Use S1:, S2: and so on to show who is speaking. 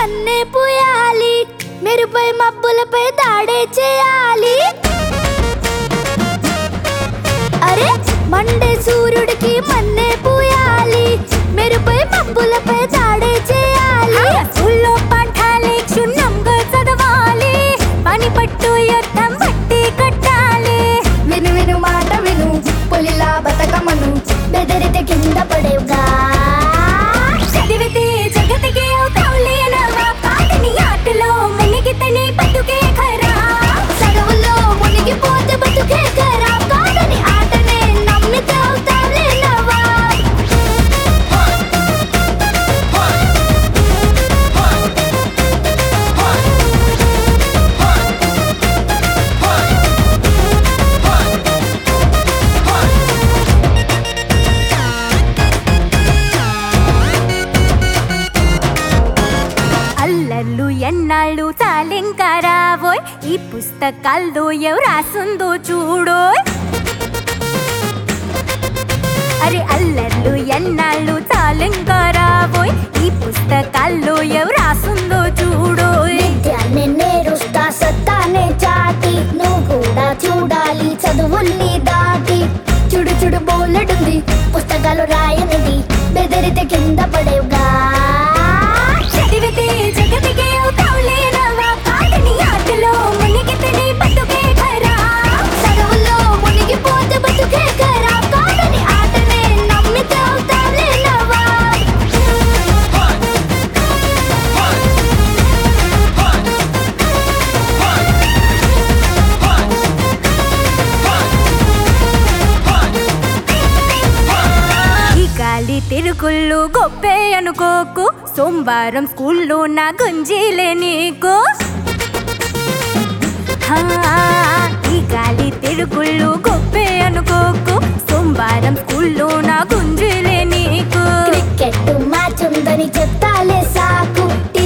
S1: మన్నే పూయాలి మెరుపై మబ్బులపై దాడే చేయాలి అరే మండే సూర్యుడికి మన్నే పూయాలి మెరుపై మబ్బులపై దాడే చేయాలి
S2: స్కూల్లో పాఠాలే క్షుణ్ణంగా చదవాలి పని పట్టు యుద్ధం బట్టి కట్టాలి
S1: విను విను మాట విను పులిలా బతకమను బెదిరితే కింద పడేవుగా
S2: చదివితే జగతికి అవుతావులేనవా కాదని ఆటలో మునిగితే నీ బతుకే ఖరా
S1: చదువులో మునిగిపోతే బతుకే కరా కాదని ఆటనే నమ్మితే అవుతావులే నవ్వా
S2: అల్లర్లు ఎన్నాళ్ళు చాలింకా రావోయ్ ఈ పుస్తకాల్లో ఎవరు రాసుందో చూడోయ్ అరే అల్లర్లు ఎన్నాళ్ళు చాలింకా రావోయ్ ఈ పుస్తకాల్లో ఎవరు రాసుందో చూడోయ్
S1: విద్యాన్ని నేరుస్తా సత్తానే చాటి నువ్వు కూడా చూడాలి చదువుల్ని దాటి చుడు చుడు బోలెడుంది పుస్తకాలు రాయనిది బెదిరితే కింద పడేవుగా
S2: చదివితే జగతికే అవుతావులేనవా కాదని ఆటలో మునిగితే నీ బతుకే ఖరా
S1: చదువులో మునిగిపోతే బతుకే కరా కాదని ఆటనే నమ్మితే అవుతావులే నవ్వా
S2: ఈ గాలి తిరుగుళ్ళు గొప్పే అనుకోకు సోమవారం స్కూల్లో నా గుంజీలే నీకు హా, ఈ గాలి తిరుగుళ్ళు గొప్పే అనుకోకు సోమవారం స్కూల్లో నా గుంజీలే నీకు
S1: క్రికెట్ మ్యాచ్ ఉందని చెప్తాలే సాకు